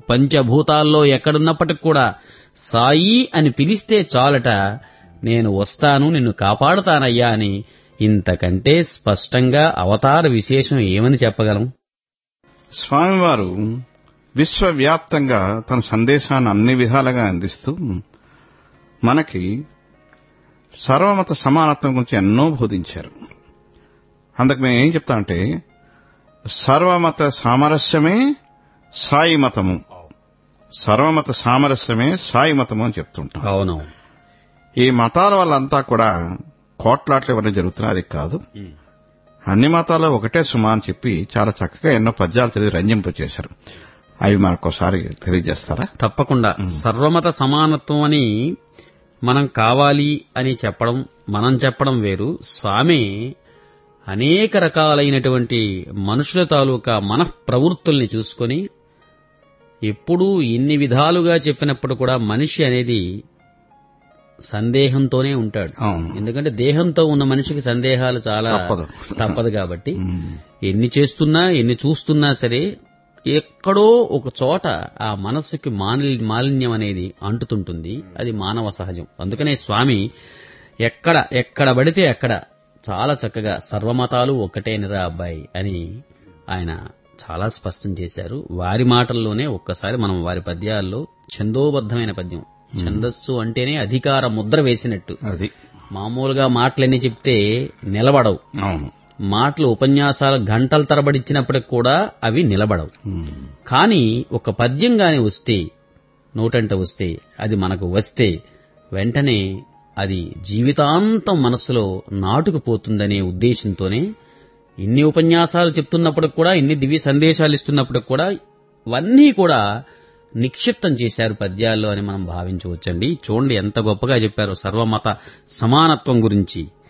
పంచభూతాల్లో ఎక్కడున్నప్పటికి కూడా సాయి అని పిలిస్తే చాలట నేను వస్తాను నిన్ను కాపాడుతానయ్యా అని ఇంతకంటే స్పష్టంగా అవతార విశేషం ఏమని చెప్పగలం స్వామివారు విశ్వవ్యాప్తంగా తన సందేశాన్ని అన్ని విధాలుగా అందిస్తూ మనకి సర్వమత సమానత్వం గురించి ఎన్నో బోధించారు అందుకు మేము ఏం చెప్తామంటే సర్వమత సామరస్యమే సాయి మతము సర్వమత సామరస్యమే సాయి మతము అని చెప్తుంటాం అవును ఈ మతాల వల్లంతా కూడా కోట్లాట్లు ఇవన్నీ జరుగుతున్నాయి అది కాదు అన్ని మతాలు ఒకటే సుమా అని చెప్పి చాలా చక్కగా ఎన్నో పద్యాలు చదివి రంజింపు చేశారు అవి మనకోసారి తెలియజేస్తారా తప్పకుండా సర్వమత సమానత్వం అని మనం కావాలి అని చెప్పడం మనం చెప్పడం వేరు స్వామి అనేక రకాలైనటువంటి మనుషుల తాలూకా మనః ప్రవృత్తుల్ని చూసుకొని ఎప్పుడూ ఇన్ని విధాలుగా చెప్పినప్పుడు కూడా మనిషి అనేది సందేహంతోనే ఉంటాడు అవును ఎందుకంటే దేహంతో ఉన్న మనిషికి సందేహాలు చాలా తప్పదు. తప్పదు కాబట్టి మ్మ్. ఎన్ని చేస్తున్నా ఎన్ని చూస్తున్నా సరే ఎక్కడో ఒక చోట ఆ మనస్సుకి మాలి మాలిన్యం అనేది అంటుతుంటుంది అది మానవ సహజం అందుకనే స్వామి ఎక్కడ ఎక్కడ పడితే అక్కడ చాలా చక్కగా సర్వమతాలు ఒకటేనిరా అబ్బాయి అని ఆయన చాలా స్పష్టం చేశారు వారి మాటల్లోనే ఒక్కసారి మనం వారి పద్యాల్లో ఛందోబద్ధమైన పద్యం ఛందస్సు అంటేనే అధికార ముద్ర వేసినట్టు అది మామూలుగా మాటలన్నీ చెప్తే నిలబడవు అవును మాటలు ఉపన్యాసాలు గంటల తరబడిచ్చినప్పటికి కూడా అవి నిలబడవు మ్మ్. కానీ ఒక పద్యం గాని వస్తే నోటంట వస్తే అది మనకు వస్తే వెంటనే అది జీవితాంతం మనసులో నాటుకుపోతుందనే ఉద్దేశంతోనే ఇన్ని ఉపన్యాసాలు చెప్తున్నప్పటికి కూడా ఇన్ని దివ్య సందేశాలు ఇస్తున్నప్పటికి కూడా ఇవన్నీ కూడా నిక్షిప్తం చేశారు పద్యాల్లో అని మనం భావించవచ్చండి చూడండి ఎంత గొప్పగా చెప్పారు సర్వమత సమానత్వం గురించి